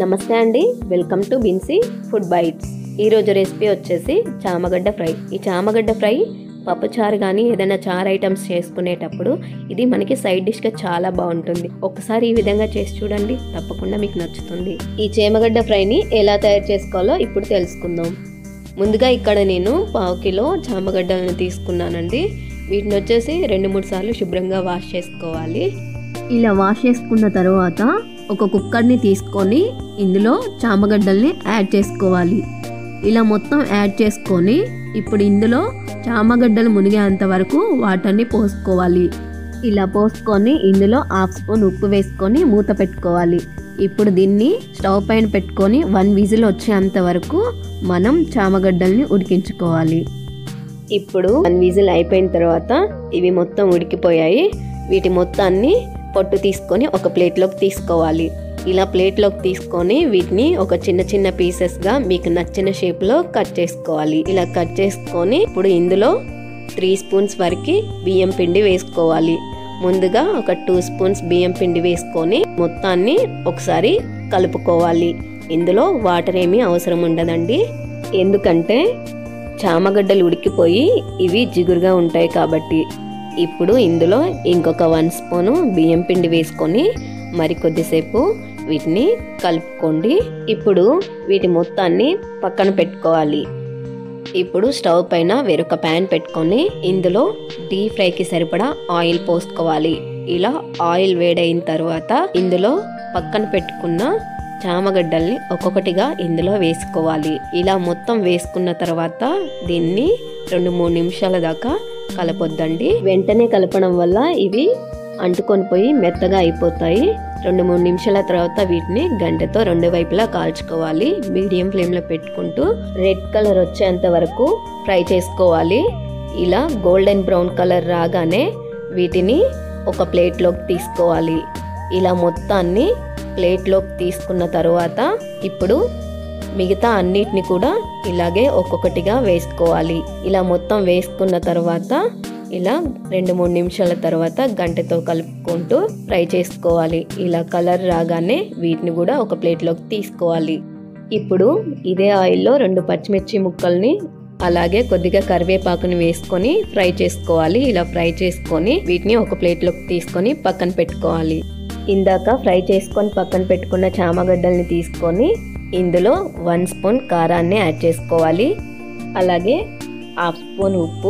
నమస్తే అండి welcome to Binsy food bytes ఈరోజు రెసిపీ వచ్చేసి చామగడ్డ ఫ్రై ఈ చామగడ్డ ఫ్రై పప్పుచారు కానీ ఏదైనా చారు ఐటమ్స్ చేసుకునేటప్పుడు ఇది మనకి సైడ్ డిష్గా చాలా బాగుంటుంది ఒకసారి ఈ విధంగా చేసి చూడండి తప్పకుండా మీకు నచ్చుతుంది ఈ చేమగడ్డ ఫ్రైని ఎలా తయారు చేసుకోవాలో ఇప్పుడు తెలుసుకుందాం ముందుగా ఇక్కడ నేను పావు కిలో చామగడ్డలను తీసుకున్నానండి వీటిని వచ్చేసి రెండు మూడు సార్లు శుభ్రంగా వాష్ చేసుకోవాలి ఇలా వాష్ చేసుకున్న తర్వాత ఒక కుక్కర్ని తీసుకొని ఇందులో చామగడ్డల్ని యాడ్ చేసుకోవాలి ఇలా మొత్తం యాడ్ చేసుకొని ఇప్పుడు ఇందులో చామగడ్డలు మునిగేంత వరకు వాటర్ని పోసుకోవాలి ఇలా పోసుకొని ఇందులో హాఫ్ స్పూన్ ఉప్పు వేసుకొని మూత పెట్టుకోవాలి ఇప్పుడు దీన్ని స్టవ్ పైన పెట్టుకొని వన్ విజిల్ వచ్చేంత వరకు మనం చామగడ్డల్ని ఉడికించుకోవాలి ఇప్పుడు వన్ విజిల్ అయిపోయిన తర్వాత ఇవి మొత్తం ఉడికిపోయాయి వీటి మొత్తాన్ని పొట్టు తీసుకొని ఒక ప్లేట్లోకి తీసుకోవాలి ఇలా ప్లేట్లోకి తీసుకొని వీటిని ఒక చిన్న చిన్న పీసెస్గా మీకు నచ్చిన షేప్లో కట్ చేసుకోవాలి ఇలా కట్ చేసుకొని ఇప్పుడు ఇందులో త్రీ స్పూన్స్ వరకు బియ్యం పిండి వేసుకోవాలి ముందుగా ఒక టూ స్పూన్స్ బియ్యం పిండి వేసుకొని మొత్తాన్ని ఒకసారి కలుపుకోవాలి ఇందులో వాటర్ ఏమీ అవసరం ఉండదండి ఎందుకంటే చామగడ్డలు ఉడికిపోయి ఇవి జిగురుగా ఉంటాయి కాబట్టి ఇప్పుడు ఇందులో ఇంకొక వన్ స్పూను బియ్యం పిండి వేసుకొని మరి కొద్దిసేపు వీటిని కలుపుకోండి ఇప్పుడు వీటి మొత్తాన్ని పక్కన పెట్టుకోవాలి ఇప్పుడు స్టవ్ పైన వేరొక ప్యాన్ పెట్టుకొని ఇందులో డీప్ ఫ్రైకి సరిపడా ఆయిల్ పోసుకోవాలి ఇలా ఆయిల్ వేడైన తర్వాత ఇందులో పక్కన పెట్టుకున్న చామగడ్డల్ని ఒక్కొక్కటిగా ఇందులో వేసుకోవాలి ఇలా మొత్తం వేసుకున్న తర్వాత దీన్ని రెండు మూడు నిమిషాల దాకా కలపొద్దండి వెంటనే కలపడం వల్ల ఇవి అంటుకొని పోయి మెత్తగా అయిపోతాయి రెండు మూడు నిమిషాల తర్వాత వీటిని గంటతో రెండు వైపులా కాల్చుకోవాలి మీడియం ఫ్లేమ్లో పెట్టుకుంటూ రెడ్ కలర్ వచ్చేంత వరకు ఫ్రై చేసుకోవాలి ఇలా గోల్డెన్ బ్రౌన్ కలర్ రాగానే వీటిని ఒక ప్లేట్లోకి తీసుకోవాలి ఇలా మొత్తాన్ని ప్లేట్లోకి తీసుకున్న తర్వాత ఇప్పుడు మిగతా అన్నిటిని కూడా ఇలాగే ఒక్కొక్కటిగా వేసుకోవాలి ఇలా మొత్తం వేసుకున్న తర్వాత ఇలా రెండు మూడు నిమిషాల తర్వాత గంటతో కలుపుకుంటూ ఫ్రై చేసుకోవాలి ఇలా కలర్ రాగానే వీటిని కూడా ఒక ప్లేట్లోకి తీసుకోవాలి ఇప్పుడు ఇదే ఆయిల్లో రెండు పచ్చిమిర్చి ముక్కల్ని అలాగే కొద్దిగా కరివేపాకుని వేసుకొని ఫ్రై చేసుకోవాలి ఇలా ఫ్రై చేసుకొని వీటిని ఒక ప్లేట్లోకి తీసుకొని పక్కన పెట్టుకోవాలి ఇందాక ఫ్రై చేసుకొని పక్కన పెట్టుకున్న చామగడ్డల్ని తీసుకొని ఇందులో వన్ స్పూన్ కారాన్ని యాడ్ చేసుకోవాలి అలాగే హాఫ్ స్పూన్ ఉప్పు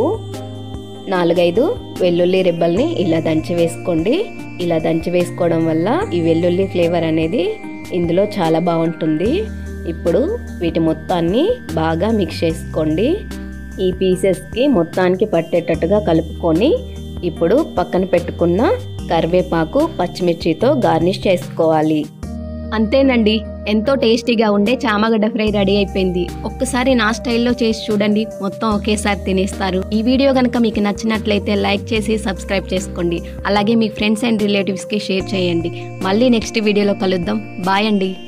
నాలుగైదు వెల్లుల్లి రెబ్బల్ని ఇలా దంచి వేసుకోండి ఇలా దంచి వేసుకోవడం వల్ల ఈ వెల్లుల్లి ఫ్లేవర్ అనేది ఇందులో చాలా బాగుంటుంది ఇప్పుడు వీటి మొత్తాన్ని బాగా మిక్స్ చేసుకోండి ఈ పీసెస్కి మొత్తానికి పట్టేటట్టుగా కలుపుకొని ఇప్పుడు పక్కన పెట్టుకున్న కరివేపాకు పచ్చిమిర్చితో గార్నిష్ చేసుకోవాలి అంతేనండి ఎంతో టేస్టీగా ఉండే చామగడ్డ ఫ్రై రెడీ అయిపోయింది ఒక్కసారి నా స్టైల్లో చేసి చూడండి మొత్తం ఒకేసారి తినేస్తారు ఈ వీడియో కనుక మీకు నచ్చినట్లయితే లైక్ చేసి సబ్స్క్రైబ్ చేసుకోండి అలాగే మీ ఫ్రెండ్స్ అండ్ రిలేటివ్స్కి షేర్ చేయండి మళ్ళీ నెక్స్ట్ వీడియోలో కలుద్దాం బాయ్ అండి